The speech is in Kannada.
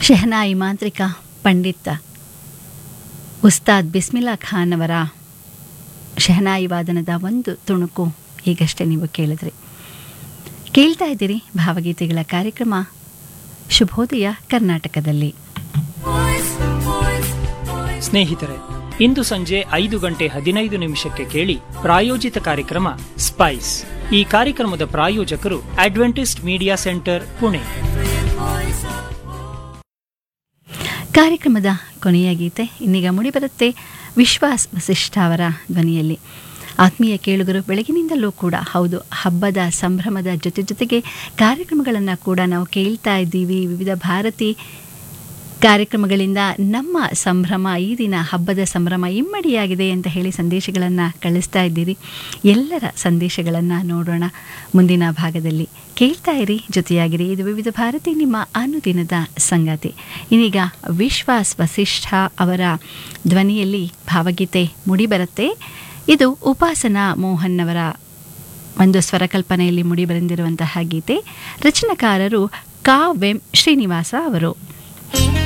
ಶೆಹನಾಯಿ ಮಾಂತ್ರಿಕ ಪಂಡಿತ ಉಸ್ತಾದ್ ಬಿಸ್ಮಿಲ್ಲಾ ಖಾನ್ ಅವರ ಶೆಹನಾಯಿ ವಾದನದ ಒಂದು ತುಣುಕು ಈಗಷ್ಟೇ ನೀವು ಕೇಳಿದ್ರಿ ಕೇಳ್ತಾ ಇದ್ದೀರಿ ಭಾವಗೀತೆಗಳ ಕಾರ್ಯಕ್ರಮ ಶುಭೋದಯ ಕರ್ನಾಟಕದಲ್ಲಿ ಸ್ನೇಹಿತರೆ ಇಂದು ಸಂಜೆ ಐದು ಗಂಟೆ ಹದಿನೈದು ನಿಮಿಷಕ್ಕೆ ಕೇಳಿ ಪ್ರಾಯೋಜಿತ ಕಾರ್ಯಕ್ರಮ ಸ್ಪೈಸ್ ಈ ಕಾರ್ಯಕ್ರಮದ ಪ್ರಾಯೋಜಕರು ಅಡ್ವೆಂಟಿಸ್ಟ್ ಮೀಡಿಯಾ ಸೆಂಟರ್ ಪುಣೆ ಕಾರ್ಯಕ್ರಮದ ಕೊನೆಯ ಗೀತೆ ಇನ್ನೀಗ ಮುಡಿಬರುತ್ತೆ ವಿಶ್ವಾಸ್ ವಸಿಷ್ಠ ಅವರ ಧ್ವನಿಯಲ್ಲಿ ಆತ್ಮೀಯ ಕೇಳುಗರು ಬೆಳಗಿನಿಂದಲೂ ಕೂಡ ಹೌದು ಹಬ್ಬದ ಸಂಭ್ರಮದ ಜೊತೆ ಜೊತೆಗೆ ಕಾರ್ಯಕ್ರಮಗಳನ್ನು ಕೂಡ ನಾವು ಕೇಳ್ತಾ ಇದ್ದೀವಿ ವಿವಿಧ ಭಾರತಿ ಕಾರ್ಯಕ್ರಮಗಳಿಂದ ನಮ್ಮ ಸಂಭ್ರಮ ಈ ದಿನ ಹಬ್ಬದ ಸಂಭ್ರಮ ಇಮ್ಮಡಿಯಾಗಿದೆ ಅಂತ ಹೇಳಿ ಸಂದೇಶಗಳನ್ನು ಕಳಿಸ್ತಾ ಇದ್ದೀರಿ ಎಲ್ಲರ ಸಂದೇಶಗಳನ್ನು ನೋಡೋಣ ಮುಂದಿನ ಭಾಗದಲ್ಲಿ ಕೇಳ್ತಾ ಇರಿ ಜೊತೆಯಾಗಿರಿ ಇದು ವಿವಿಧ ಭಾರತಿ ನಿಮ್ಮ ಅನುದಿನದ ಸಂಗಾತಿ ಇನ್ನೀಗ ವಿಶ್ವಾಸ್ ವಸಿಷ್ಠ ಅವರ ಧ್ವನಿಯಲ್ಲಿ ಭಾವಗೀತೆ ಮುಡಿಬರುತ್ತೆ ಇದು ಉಪಾಸನಾ ಮೋಹನ್ ಅವರ ಒಂದು ಸ್ವರಕಲ್ಪನೆಯಲ್ಲಿ ಮುಡಿಬರೆದಿರುವಂತಹ ಗೀತೆ ರಚನಾಕಾರರು ಕಾ ವೆಂ ಶ್ರೀನಿವಾಸ ಅವರು